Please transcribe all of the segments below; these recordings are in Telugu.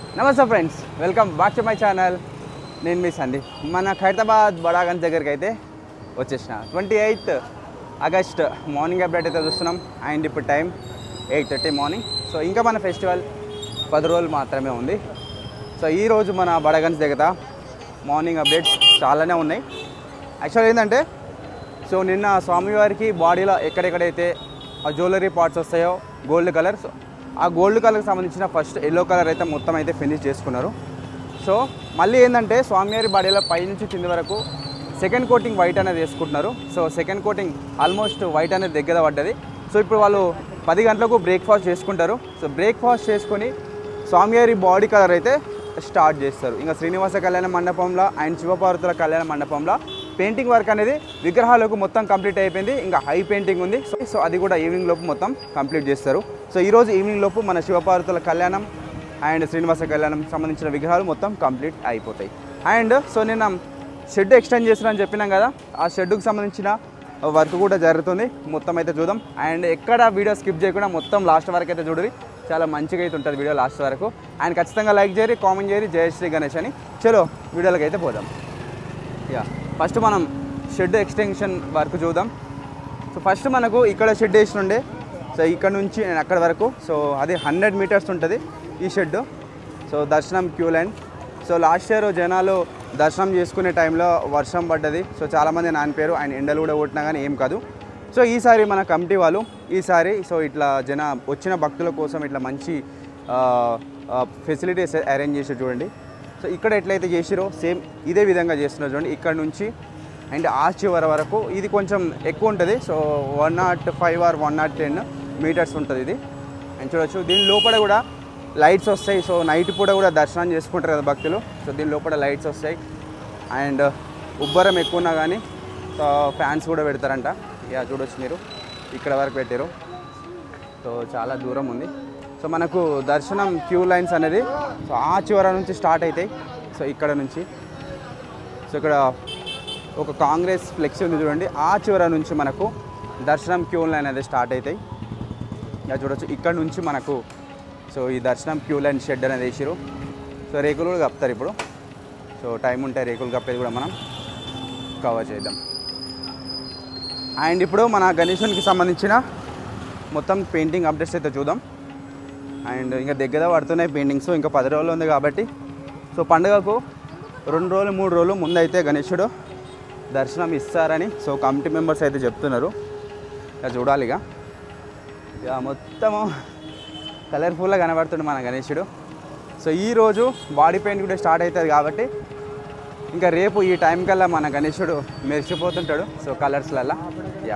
నమస్తే friends welcome back to my channel నేను మీ సందీప్ మన ఖైరతాబాద్ బడాగంజ్ దగ్గరికి అయితే వచ్చేసిన twenty eighth August morning update అయితే చూస్తున్నాం అండ్ ఇప్పుడు time eight thirty morning so ఇంకా మన ఫెస్టివల్ పది రోజులు మాత్రమే ఉంది సో ఈరోజు మన బడాగంజ్ దగ్గర మార్నింగ్ అప్డేట్స్ చాలానే ఉన్నాయి యాక్చువల్ ఏంటంటే సో నిన్న స్వామివారికి బాడీలో ఎక్కడెక్కడైతే ఆ జ్యువెలరీ పార్ట్స్ వస్తాయో గోల్డ్ కలర్ సో ఆ గోల్డ్ కలర్కి సంబంధించిన ఫస్ట్ ఎల్లో కలర్ అయితే మొత్తం అయితే ఫినిష్ చేసుకున్నారు సో మళ్ళీ ఏంటంటే స్వామివారి బాడీలో పైనుంచి కింది వరకు సెకండ్ కోటింగ్ వైట్ అనేది వేసుకుంటున్నారు so second coating almost white అనేది దగ్గర పడ్డది సో ఇప్పుడు వాళ్ళు పది గంటలకు బ్రేక్ఫాస్ట్ చేసుకుంటారు సో బ్రేక్ఫాస్ట్ చేసుకొని స్వామివారి బాడీ కలర్ అయితే స్టార్ట్ చేస్తారు ఇంకా శ్రీనివాస కళ్యాణ మండపంలో అండ్ శివపార్వతుల కళ్యాణ మండపంలో పెయింటింగ్ వర్క్ అనేది విగ్రహాలకు మొత్తం కంప్లీట్ అయిపోయింది ఇంకా హై పెయింటింగ్ ఉంది సో సో అది కూడా ఈవినింగ్ లోపు మొత్తం కంప్లీట్ చేస్తారు సో ఈరోజు ఈవినింగ్ లోపు మన శివపార్వతుల కళ్యాణం అండ్ శ్రీనివాస కళ్యాణం సంబంధించిన విగ్రహాలు మొత్తం కంప్లీట్ అయిపోతాయి అండ్ సో నిన్న షెడ్ ఎక్స్టెండ్ చేస్తున్నా అని చెప్పినాం కదా ఆ షెడ్కి సంబంధించిన వర్క్ కూడా జరుగుతుంది మొత్తం అయితే చూద్దాం అండ్ ఎక్కడ వీడియో స్కిప్ చేయకుండా మొత్తం లాస్ట్ వరకు అయితే చూడరి చాలా మంచిగా అయితే ఉంటుంది వీడియో లాస్ట్ వరకు అండ్ ఖచ్చితంగా లైక్ చేయరి కామెంట్ చేయరి జయశ్రీ గణేష్ అని చలో వీడియోలోకి అయితే పోదాం యా ఫస్ట్ మనం షెడ్ ఎక్స్టెన్షన్ వర్క్ చూద్దాం సో ఫస్ట్ మనకు ఇక్కడ షెడ్ వేసి ఉండే సో ఇక్కడ నుంచి నేను అక్కడ వరకు సో అది హండ్రెడ్ మీటర్స్ ఉంటుంది ఈ షెడ్ సో దర్శనం queue line so last year జనాలు దర్శనం చేసుకునే టైంలో వర్షం పడ్డది సో చాలామంది నానిపోయారు అండ్ ఎండలు కూడా కొట్టినా కానీ ఏం కాదు సో ఈసారి మన కమిటీ వాళ్ళు ఈసారి సో ఇట్లా జన వచ్చిన భక్తుల కోసం ఇట్లా మంచి ఫెసిలిటీస్ అరేంజ్ చేసి చూడండి సో ఇక్కడ ఎట్లయితే చేసిరో సేమ్ ఇదే విధంగా చేస్తున్నారు చూడండి ఇక్కడ నుంచి అండ్ ఆ చివరి వరకు ఇది కొంచెం ఎక్కువ ఉంటుంది so one nought five or one nought ten metres ఉంటుంది ఇది అండ్ చూడొచ్చు దీని లోపల కూడా లైట్స్ వస్తాయి సో నైట్ పూట కూడా దర్శనం చేసుకుంటారు కదా భక్తులు సో దీని లోపల లైట్స్ వస్తాయి అండ్ ఉబ్బరం ఎక్కువ ఉన్నా కానీ సో ఫ్యాన్స్ కూడా పెడతారంట ఇక చూడొచ్చు మీరు ఇక్కడ వరకు పెట్టారు సో చాలా దూరం ఉంది సో మనకు దర్శనం క్యూ లైన్స్ అనేది సో ఆ చివర నుంచి స్టార్ట్ అవుతాయి సో ఇక్కడ నుంచి సో ఇక్కడ ఒక కాంగ్రెస్ ఫ్లెక్సీ ఉంది చూడండి ఆ చివర నుంచి మనకు దర్శనం క్యూ లైన్ అనేది స్టార్ట్ అవుతాయి ఇలా చూడొచ్చు ఇక్కడ నుంచి మనకు సో ఈ దర్శనం క్యూ లైన్ షెడ్ అనేది వేసిరు సో రేకులు కూడా కప్తారు ఇప్పుడు సో టైం ఉంటే రేకులు కప్పేది కూడా మనం కవర్ చేద్దాం అండ్ ఇప్పుడు మన గణేశునికి సంబంధించిన మొత్తం పెయింటింగ్ అప్డేట్స్ అయితే చూద్దాం అండ్ ఇంకా దగ్గర పడుతున్నాయి పెయింటింగ్స్ ఇంకా పది రోజులు ఉంది కాబట్టి సో పండుగకు రెండు రోజులు మూడు రోజులు ముందైతే గణేశుడు దర్శనం ఇస్తారని సో కమిటీ మెంబర్స్ అయితే చెప్తున్నారు ఇక చూడాలి ఇక ఇక మొత్తము కలర్ఫుల్గా కనబడుతుంది మన గణేశుడు సో ఈరోజు బాడీ పెయింట్ కూడా స్టార్ట్ అవుతుంది కాబట్టి ఇంకా రేపు ఈ టైం కల్లా మన గణేశుడు మెరిచిపోతుంటాడు సో కలర్స్లల్లా యా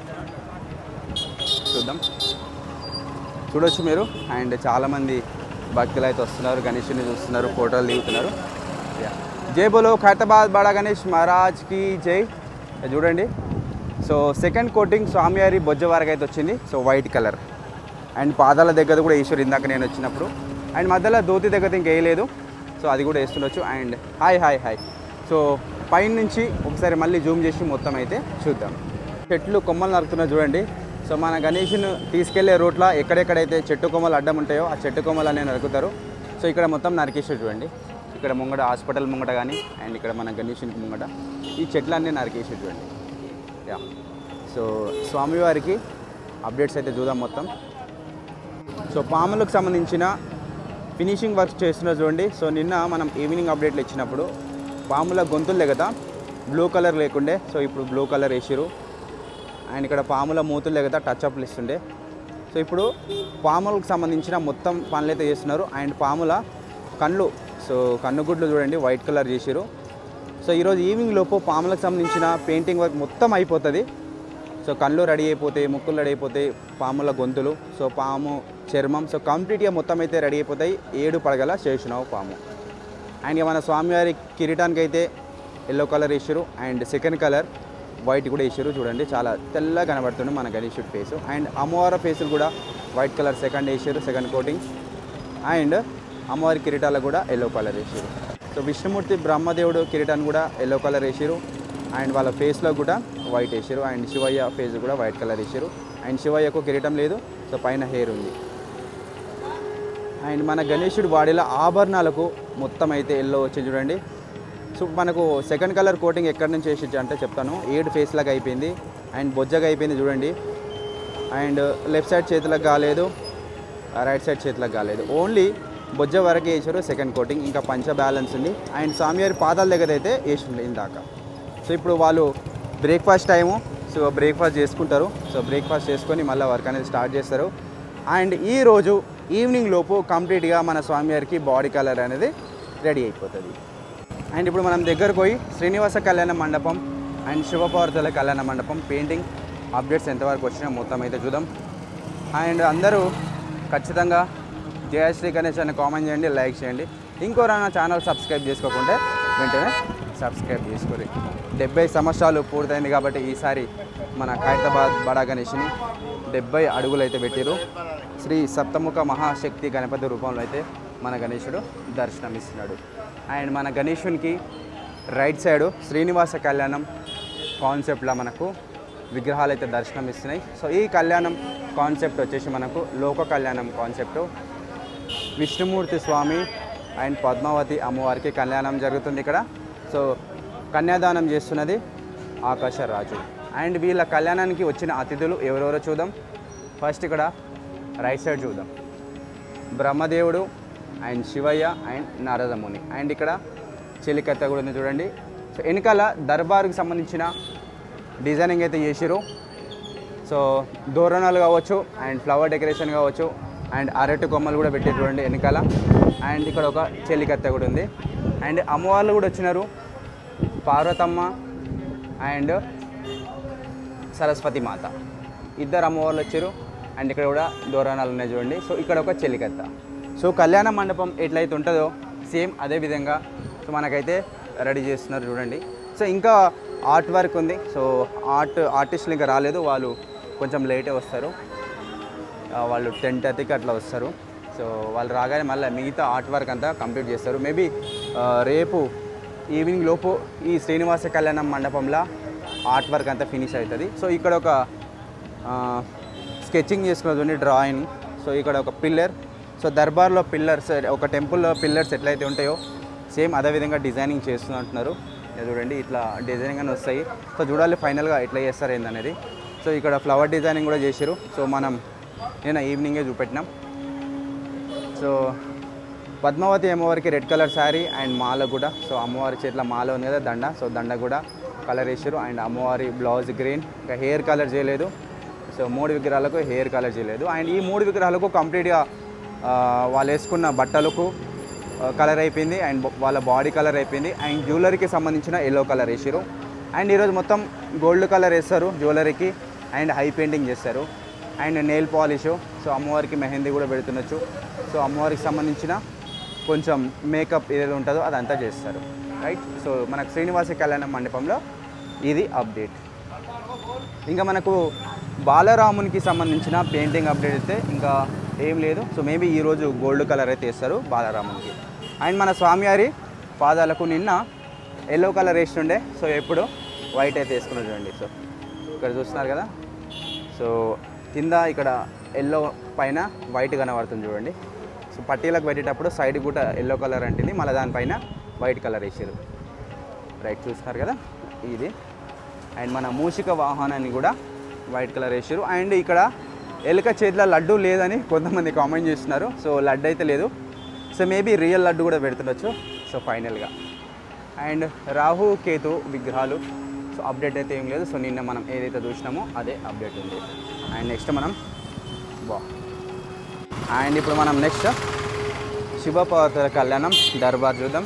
చూద్దాం చూడొచ్చు మీరు అండ్ చాలామంది భక్తులు అయితే వస్తున్నారు గణేషుని చూస్తున్నారు ఫోటోలు దిగుతున్నారు యా జై బోలో ఖైరతాబాద్ బడా గణేష్ మహారాజ్కి జై ఇది చూడండి సో సెకండ్ కోటింగ్ స్వామివారి బొజ్జ వరకు అయితే వచ్చింది సో వైట్ కలర్ అండ్ పాదాల దగ్గర కూడా ఈశ్వరు ఇందాక నేను వచ్చినప్పుడు అండ్ మధ్యలో ధోతి దగ్గర ఇంకా వేయలేదు సో అది కూడా వేస్తుండొచ్చు and hi hi hi so పైన నుంచి ఒకసారి మళ్ళీ జూమ్ చేసి మొత్తం అయితే చూద్దాం చెట్లు కొమ్మలు నరుకుతున్నారు చూడండి సో మన గణేష్ను తీసుకెళ్లే రూట్లో ఎక్కడెక్కడైతే చెట్టు కొమ్మలు అడ్డం ఉంటాయో ఆ చెట్టు కొమ్మలు అనేవి నరుకుతారు సో ఇక్కడ మొత్తం నరికేసారు చూడండి ఇక్కడ ముంగట హాస్పిటల్ ముంగట కానీ అండ్ ఇక్కడ మన గణేషునికి ముంగట ఈ చెట్లన్నీ నరికేసారు చూడండి యా సో స్వామివారికి అప్డేట్స్ అయితే చూద్దాం మొత్తం సో పాములకు సంబంధించిన ఫినిషింగ్ వర్క్ చేస్తున్నారు చూడండి సో నిన్న మనం ఈవినింగ్ అప్డేట్లు ఇచ్చినప్పుడు పాముల గొంతులు కదా బ్లూ కలర్ లేకుండే సో ఇప్పుడు బ్లూ కలర్ వేసిరు అండ్ ఇక్కడ పాముల మూతులు కదా టచ్ అప్లు ఇస్తుండే సో ఇప్పుడు పాములకు సంబంధించిన మొత్తం పనులు అయితే చేస్తున్నారు అండ్ పాముల కళ్ళు సో కన్నుగుడ్లు చూడండి వైట్ కలర్ చేసిరు సో ఈరోజు ఈవినింగ్ లోపు పాములకు సంబంధించిన పెయింటింగ్ వర్క్ మొత్తం అయిపోతుంది సో కళ్ళు రెడీ అయిపోతాయి ముక్కులు రెడీ అయిపోతాయి పాముల గొంతులు సో పాము చర్మం సో కంప్లీట్గా మొత్తం అయితే రెడీ అయిపోతాయి ఏడు పడగల శేషునావు పాము అండ్ ఇక మన స్వామివారి కిరీటానికి అయితే ఎల్లో కలర్ వేసారు అండ్ సెకండ్ కలర్ వైట్ కూడా వేసారు చూడండి చాలా తెల్లగా కనబడుతుంది మన గణేశుడి ఫేస్ అండ్ అమ్మవారి ఫేసులు కూడా వైట్ కలర్ సెకండ్ వేసారు సెకండ్ కోటింగ్ అండ్ అమ్మవారి కిరీటాలకు కూడా ఎల్లో కలర్ వేసారు సో విష్ణుమూర్తి బ్రహ్మదేవుడు కిరీటాన్ని కూడా ఎల్లో కలర్ వేసారు అండ్ వాళ్ళ ఫేస్లో కూడా వైట్ వేసారు అండ్ శివయ్య ఫేస్ కూడా వైట్ కలర్ వేసారు అండ్ శివయ్యకు కిరీటం లేదు సో పైన హెయిర్ ఉంది అండ్ మన గణేశుడి బాడీలో ఆభరణాలకు మొత్తం అయితే ఎల్లో వచ్చి చూడండి సో మనకు సెకండ్ కలర్ కోటింగ్ ఎక్కడి నుంచి వేసి అంటే చెప్తాను ఏడు ఫేస్ లాగా అయిపోయింది అండ్ బొజ్జగా అయిపోయింది చూడండి అండ్ లెఫ్ట్ సైడ్ చేతులకు కాలేదు రైట్ సైడ్ చేతులకు కాలేదు ఓన్లీ బొజ్జ వరకు వేసారు సెకండ్ కోటింగ్ ఇంకా పంచ బ్యాలెన్స్ ఉంది అండ్ స్వామివారి పాదాల దగ్గర అయితే వేసిండే ఇందాక సో ఇప్పుడు వాళ్ళు బ్రేక్ఫాస్ట్ టైము సో బ్రేక్ఫాస్ట్ చేసుకుంటారు సో బ్రేక్ఫాస్ట్ చేసుకొని మళ్ళీ వర్క్ అనేది స్టార్ట్ చేస్తారు అండ్ ఈ రోజు ఈవినింగ్ లోపు కంప్లీట్గా మన స్వామివారికి బాడీ కలర్ అనేది రెడీ అయిపోతుంది అండ్ ఇప్పుడు మనం దగ్గరకు పోయి శ్రీనివాస కళ్యాణ మండపం అండ్ శివపార్వతుల కళ్యాణ మండపం పెయింటింగ్ అప్డేట్స్ ఎంతవరకు వచ్చినా మొత్తం అయితే చూద్దాం అండ్ అందరూ ఖచ్చితంగా జయశ్రీ గణేష్ అని కామెంట్ చేయండి లైక్ చేయండి ఇంకోరైనా ఛానల్ సబ్స్క్రైబ్ చేసుకోకుంటే వెంటనే సబ్స్క్రైబ్ చేసుకోరు డెబ్బై సంవత్సరాలు పూర్తయింది కాబట్టి ఈసారి మన ఖైరతాబాద్ బడా గణేష్ని డెబ్బై అడుగులు అయితే పెట్టారు శ్రీ సప్తముఖ మహాశక్తి గణపతి రూపంలో అయితే మన గణేశుడు దర్శనమిస్తున్నాడు అండ్ మన గణేశునికి రైట్ సైడు శ్రీనివాస కళ్యాణం కాన్సెప్ట్లో మనకు విగ్రహాలు అయితే దర్శనం ఇస్తున్నాయి సో ఈ కళ్యాణం కాన్సెప్ట్ వచ్చేసి మనకు లోక కళ్యాణం కాన్సెప్ట్ విష్ణుమూర్తి స్వామి అండ్ పద్మావతి అమ్మవారికి కళ్యాణం జరుగుతుంది ఇక్కడ సో కన్యాదానం చేస్తున్నది ఆకాశరాజు అండ్ వీళ్ళ కళ్యాణానికి వచ్చిన అతిథులు ఎవరెవరో చూద్దాం ఫస్ట్ ఇక్కడ రైట్ సైడ్ చూద్దాం బ్రహ్మదేవుడు and Shivayya and Naradamuni and ఇక్కడ చెలికత్త కూడా ఉంది చూడండి సో వెనకాల దర్బార్కి సంబంధించిన డిజైనింగ్ అయితే చేసిరు సో దోరణాలు కావచ్చు అండ్ ఫ్లవర్ డెకరేషన్ కావచ్చు అండ్ అరటి కొమ్మలు కూడా పెట్టి చూడండి వెనకాల అండ్ ఇక్కడ ఒక చెలికత్త కూడా ఉంది అండ్ అమ్మవాళ్ళు కూడా వచ్చినారు పార్వతమ్మ అండ్ సరస్వతి మాత ఇద్దరు అమ్మవాళ్ళు వచ్చారు అండ్ ఇక్కడ కూడా దోరణాలు ఉన్నాయి చూడండి సో ఇక్కడ ఒక చెలికత్త సో కళ్యాణ మండపం ఎట్లయితే ఉంటుందో సేమ్ అదే విధంగా సో మనకైతే రెడీ చేస్తున్నారు చూడండి సో ఇంకా ఆర్ట్ వర్క్ ఉంది సో ఆర్ట్ ఆర్టిస్టులు ఇంకా రాలేదు వాళ్ళు కొంచెం లేటే వస్తారు ఆ, వాళ్ళు టెన్ థర్టీకి అట్లా వస్తారు సో వాళ్ళు రాగానే మళ్ళీ మిగతా ఆర్ట్ వర్క్ అంతా కంప్లీట్ చేస్తారు మేబీ రేపు ఈవినింగ్ లోపు ఈ శ్రీనివాస కళ్యాణం మండపంలో ఆర్ట్ వర్క్ అంతా ఫినిష్ అవుతుంది సో ఇక్కడ ఒక స్కెచింగ్ చేసుకున్నది డ్రాయింగ్ సో ఇక్కడ ఒక పిల్లర్ సో దర్బార్లో పిల్లర్స్ ఒక టెంపుల్లో పిల్లర్స్ ఎట్లయితే ఉంటాయో సేమ్ అదే విధంగా డిజైనింగ్ చేస్తూ అంటున్నారు ఇది చూడండి ఇట్లా డిజైనింగ్ అని వస్తాయి సో చూడాలి ఫైనల్గా ఎట్లా చేస్తారు ఏందనేది సో ఇక్కడ ఫ్లవర్ డిజైనింగ్ కూడా చేశారు సో మనం నేను ఈవినింగే చూపెట్టినాం సో పద్మావతి అమ్మవారికి రెడ్ కలర్ శారీ అండ్ మాల కూడా సో అమ్మవారి చేతిలో మాల ఉంది కదా దండ సో దండ కూడా కలర్ వేసారు అండ్ అమ్మవారి బ్లౌజ్ గ్రీన్ ఇంకా హెయిర్ కలర్ చేయలేదు సో మూడు విగ్రహాలకు హెయిర్ కలర్ చేయలేదు అండ్ ఈ మూడు విగ్రహాలకు కంప్లీట్గా ఆ, వాళ్ళు వేసుకున్న బట్టలకు కలర్ అయిపోయింది అండ్ వాళ్ళ బాడీ కలర్ అయిపోయింది అండ్ జ్యువెలరీకి సంబంధించిన ఎల్లో కలర్ వేసారు అండ్ ఈరోజు మొత్తం గోల్డ్ కలర్ వేస్తారు జ్యువెలరీకి అండ్ హై పెయింటింగ్ చేస్తారు అండ్ నెయిల్ పాలిష్ సో అమ్మవారికి మెహందీ కూడా పెడుతుండొచ్చు సో అమ్మవారికి సంబంధించిన కొంచెం మేకప్ ఏదైతే ఉంటుందో అదంతా చేస్తారు రైట్ సో మనకు శ్రీనివాస కళ్యాణ మండపంలో ఇది అప్డేట్ ఇంకా మనకు బాలరామునికి సంబంధించిన పెయింటింగ్ అప్డేట్ అయితే ఇంకా ఏం లేదు సో మేబీ ఈరోజు గోల్డ్ కలర్ అయితే వేస్తారు బాలరామునికి అండ్ మన స్వామివారి పాదాలకు నిన్న ఎల్లో కలర్ వేస్తుండే సో ఎప్పుడు వైట్ అయితే వేసుకున్నారు చూడండి సో ఇక్కడ చూస్తున్నారు కదా సో కింద ఇక్కడ ఎల్లో పైన వైట్ కనబడుతుంది చూడండి సో పట్టీలకు పెట్టేటప్పుడు సైడ్ కూడా ఎల్లో కలర్ అంటుంది మళ్ళీ దానిపైన వైట్ కలర్ వేసారు రైట్ చూస్తున్నారు కదా ఇది అండ్ మన మూషిక వాహనాన్ని కూడా వైట్ కలర్ వేసారు అండ్ ఇక్కడ ఎలుక చేతిలో లడ్డు లేదని కొంతమంది కామెంట్ చేస్తున్నారు సో లడ్డు అయితే లేదు సో మేబీ రియల్ లడ్డు కూడా పెడుతుండొచ్చు సో ఫైనల్గా అండ్ రాహు కేతు విగ్రహాలు సో అప్డేట్ అయితే ఏం లేదు సో నిన్న మనం ఏదైతే చూసినామో అదే అప్డేట్ ఉంది అండ్ నెక్స్ట్ మనం బా అండ్ ఇప్పుడు మనం నెక్స్ట్ శివపార్వతుల కళ్యాణం దర్బార్ చూద్దాం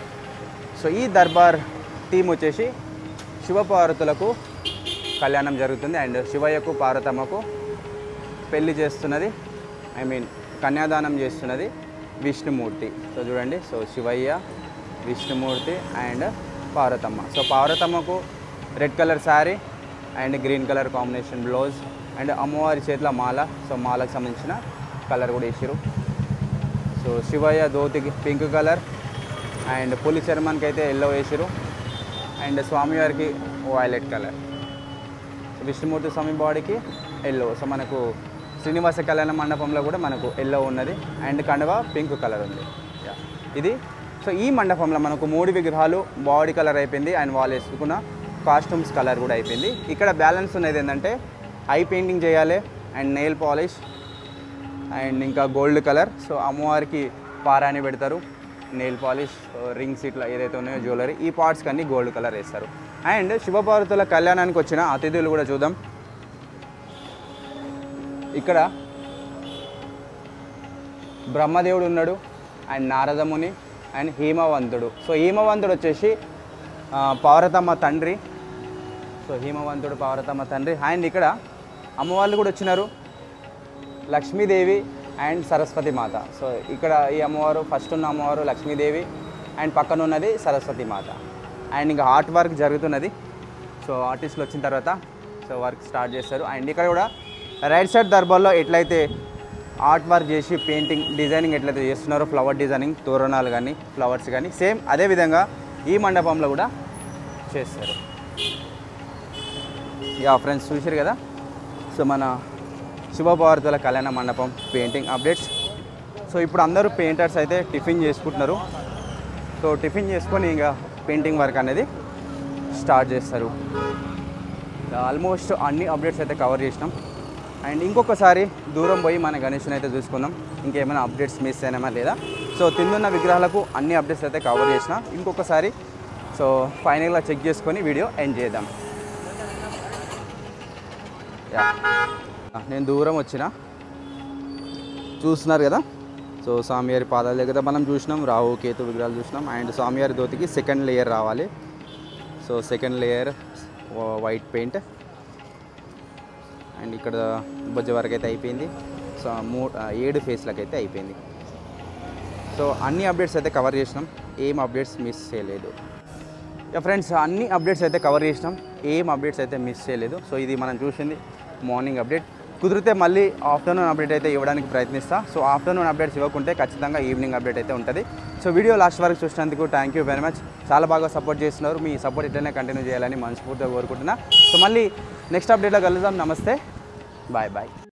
సో ఈ దర్బార్ టీం వచ్చేసి శివపార్వతులకు కళ్యాణం జరుగుతుంది అండ్ శివయ్యకు పార్వతమ్మకు పెళ్లి చేస్తున్నది ఐ మీన్ కన్యాదానం చేస్తున్నది విష్ణుమూర్తి సో చూడండి so Shivayya Vishnumurthy and Parvatamma so పార్వతమ్మకు red colour saree and green colour combination blouse and అమ్మవారి చేతిలో మాల సో మాలకు సంబంధించిన కలర్ కూడా వేసారు సో శివయ్య ధోతికి పింక్ కలర్ అండ్ పులి చర్మానికి అయితే ఎల్లో వేసారు అండ్ స్వామివారికి వైలెట్ కలర్ విష్ణుమూర్తి స్వామి బాడీకి ఎల్లో సో మనకు శ్రీనివాస కళ్యాణ మండపంలో కూడా మనకు ఎల్లో ఉన్నది అండ్ కండవ పింక్ కలర్ ఉంది Yeah. ఇది సో ఈ మండపంలో మనకు మూడు విగ్రహాలు బాడీ కలర్ అయిపోయింది అండ్ వాళ్ళు వేసుకున్న కాస్ట్యూమ్స్ కలర్ కూడా అయిపోయింది ఇక్కడ బ్యాలెన్స్ ఉన్నది ఏంటంటే ఐ పెయింటింగ్ చేయాలి అండ్ నెయిల్ పాలిష్ అండ్ ఇంకా గోల్డ్ కలర్ సో అమ్మవారికి పారాని పెడతారు నెయిల్ పాలిష్ రింగ్స్ ఇట్లా ఏదైతే ఉన్నాయో జ్యువెలరీ ఈ పార్ట్స్కి అన్ని గోల్డ్ కలర్ వేస్తారు అండ్ శుభపార్వతుల కళ్యాణానికి వచ్చిన అతిథులు కూడా చూద్దాం ఇక్కడ బ్రహ్మదేవుడు ఉన్నాడు అండ్ నారదముని అండ్ హేమవంతుడు సో హేమవంతుడు వచ్చేసి ఆ, పార్వతమ్మ తండ్రి సో హేమవంతుడు పార్వతమ్మ తండ్రి అండ్ ఇక్కడ అమ్మవాళ్ళు కూడా వచ్చినారు లక్ష్మీదేవి అండ్ సరస్వతి మాత సో ఇక్కడ ఈ అమ్మవారు ఫస్ట్ ఉన్న అమ్మవారు లక్ష్మీదేవి అండ్ పక్కన ఉన్నది సరస్వతి మాత అండ్ ఇంకా ఆర్ట్ వర్క్ జరుగుతున్నది సో ఆర్టిస్టులు వచ్చిన తర్వాత సో వర్క్ స్టార్ట్ చేస్తారు అండ్ ఇక్కడ కూడా రైట్ సైడ్ దర్బార్లో ఎట్లయితే ఆర్ట్ వర్క్ చేసి పెయింటింగ్ డిజైనింగ్ ఎట్లయితే చేస్తున్నారో ఫ్లవర్ డిజైనింగ్ తోరణాలు కానీ ఫ్లవర్స్ కానీ సేమ్ అదే విధంగా ఈ మండపంలో కూడా చేస్తారు యా ఫ్రెండ్స్ చూసారు కదా సో మన శుభభారతుల కళ్యాణ మండపం పెయింటింగ్ అప్డేట్స్ సో ఇప్పుడు అందరూ పెయింటర్స్ అయితే టిఫిన్ చేసుకుంటున్నారు సో టిఫిన్ చేసుకొని ఇంకా పెయింటింగ్ వర్క్ అనేది స్టార్ట్ చేస్తారు ఆల్మోస్ట్ అన్ని అప్డేట్స్ అయితే కవర్ చేసినాం అండ్ ఇంకొకసారి దూరం పోయి మన గణేష్ని అయితే చూసుకుందాం ఇంకేమైనా అప్డేట్స్ మిస్ అయినామా లేదా సో తిందున్న విగ్రహాలకు అన్ని అప్డేట్స్ అయితే కవర్ చేసిన ఇంకొకసారి సో ఫైనల్గా చెక్ చేసుకొని వీడియో ఎండ్ చేద్దాం యా నేను దూరం వచ్చిన చూస్తున్నారు కదా సో స్వామివారి పాదాల దగ్గర మనం చూసినాం రాహు కేతు విగ్రహాలు చూసినాం అండ్ స్వామివారి ధోతికి సెకండ్ లేయర్ రావాలి so second layer white paint and ఇక్కడ బొజ్జ వరకు అయితే అయిపోయింది సో మూ ఏడు ఫేస్లకు అయితే అయిపోయింది సో అన్ని అప్డేట్స్ అయితే కవర్ చేసినాం ఏం అప్డేట్స్ మిస్ చేయలేదు యా ఫ్రెండ్స్ అన్ని అప్డేట్స్ అయితే కవర్ చేసినాం ఏం అప్డేట్స్ అయితే మిస్ చేయలేదు సో ఇది మనం చూసింది మార్నింగ్ అప్డేట్ కుదిరితే మళ్ళీ ఆఫ్టర్నూన్ అప్డేట్ అయితే ఇవ్వడానికి ప్రయత్నిస్తా సో ఆఫ్టర్నూన్ అప్డేట్స్ ఇవ్వకుంటే ఖచ్చితంగా ఈవినింగ్ అప్డేట్ అయితే ఉంటుంది సో వీడియో లాస్ట్ వరకు చూసినందుకు థ్యాంక్ యూ వెరీ మచ్ చాలా బాగా సపోర్ట్ చేస్తున్నారు మీ సపోర్ట్ ఇట్లనే కంటిన్యూ చేయాలని మనస్ఫూర్తిగా కోరుకుంటున్నా సో మళ్ళీ నెక్స్ట్ అప్డేట్లో కలుద్దాం నమస్తే బాయ్ బాయ్